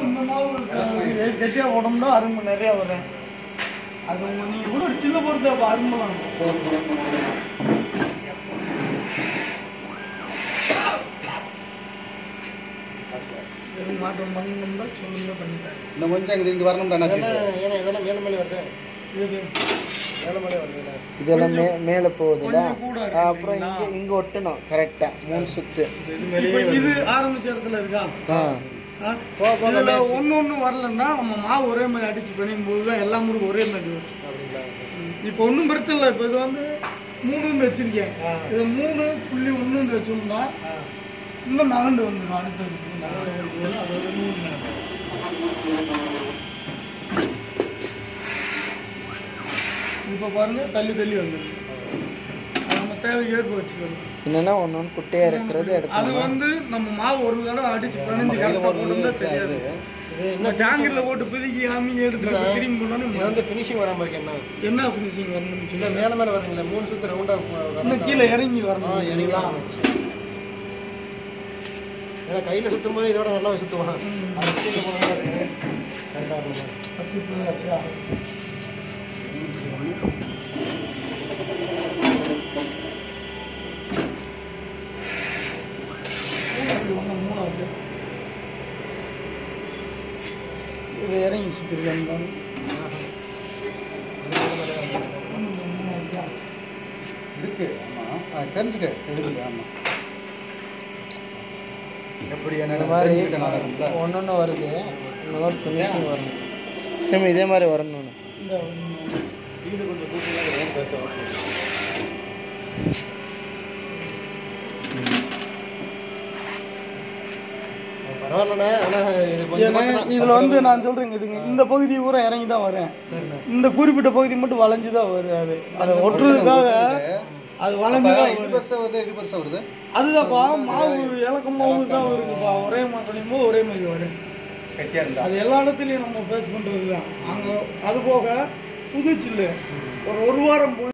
இந்த மாவு க- கெட்டியா உடம்புனா அரும்பு நிறைய வரும் அது உங்க நீங்க கூட ஒரு சின்ன பொறுத்த அப்ப அரும்பலாம் எதுவும் மாற்றம் பண்ணணும்னா சொல்லுங்க பண்ணிட்டேன் இன்னும் கொஞ்சம் இங்கே இங்கே வரணும்டா நான் இதெல்லாம் ஏன்னா இதெல்லாம் மேல மேலே வருது இது மேல மேலே வருதுல்ல இதெல்லாம் மே மேலே போகுதுல கொஞ்சம் கூட இருக்கு அப்புறம் இங்கே இங்கே ஒட்டணும் கரெக்டாக மூணு சுத்து இப்ப இது ஆரம்பிச்ச இடத்துல இருக்கா ஆ ஆ? இதுல ஒண்ணு ஒண்ணு வரலன்னா நம்ம மாவு ஒரே மாதிரி அடிச்சு பண்ணிக்கும் போது தான் எல்லா முறுக்கும் ஒரே மாதிரி வரும் அப்படிங்களா இப்போ ஒன்றும் பிரச்சனை இல்லை இப்போ இது வந்து மூணுன்னு வச்சிருக்கேன் இது மூணு புள்ளி ஒன்றுன்னு வச்சோம்னா இன்னும் நகண்டு வந்துடும் அடுத்தது நகண்டு வரும், அது ஒரு மூணு நகண்டு. இப்போ பாருங்க தள்ளி தள்ளி வந்துடும் அது நம்ம தேவைக்கு ஏற்ப வச்சுக்கணும் என்னன்னா ஒன்று ஒன்று குட்டையாக இருக்கிறது அது எடுக்கணும் வந்து நம்ம மாவு ஒரு தடவை அடிச்சு பிணைஞ்சு கரெக்டாக போட்டு சரியாது இது நம்ம ஜாங்கிரில் போட்டு பிதுக்கி அம்மி எடுத்துட்டு இப்ப திரும்பி இது போனோன்னு வந்து ஃபினிஷிங் வராம இருக்கு என்ன என்ன ஃபினிஷிங் வரணும்னு இந்த சொல்லி மேல மேல வருதுங்களா மூணு சுத்து ரவுண்டா இன்னும் கீழே இறங்கி ஆ வரணும் இறங்கி ஏன்னா கையில சுத்தும் போது இதோட நல்லாவே சுத்துவான் அது கீழே போனோம்னா அது கரெக்டாக இருக்கும் பத்து புள்ளி ஆச்சா? மூணாவது, ஒண்ணு, மூணாவது. இது இறங்கி சுத்திருக்காங்க பாருங்க. ஒண்ணு, மூணாவதா? இருக்கு ஆமாம் ஆ தெரிஞ்சுக்க எதுக்கு ஆமாம் எப்படி இந்த என்ன மாதிரி தெரிஞ்சுக்கிட்டேன் நான் அதுல. ஒன்று ஒன்று வருது இந்த மாதிரி ஃபினிஷிங் வரணும் சேம் இதே மாதிரி வரணும் இந்த ஒண்ணு. பரவாயில்லண்ணே ஆனா இது கொஞ்சம் ஏன்னா, மட்டும் தான். இதுல வந்து நான் சொல்றேன் கேட்டுங்க இந்த பகுதி பூரா இறங்கி தான் வரேன் சரிண்ணே இந்த குறிப்பிட்ட பகுதி மட்டும் வளைஞ்சு தான் வருது அது அதை ஒட்டுறதுக்காக அது வளைஞ்சு அப்ப தான் இது வருது பெருசா வருது இது பெருசா வருது அதுதான்ப்பா மாவு இலக்கம் மாவு தான் வருதுப்பா ஒரே மாதிரி போது ஒரே மாதிரி வரும் கட்டியா இருந்தா அது எல்லா இடத்துலையும் நம்ம ஃபேஸ் பண்றது தான் அங்கே அது போக புது சில்லு ஒரு ஒரு வாரம் போய்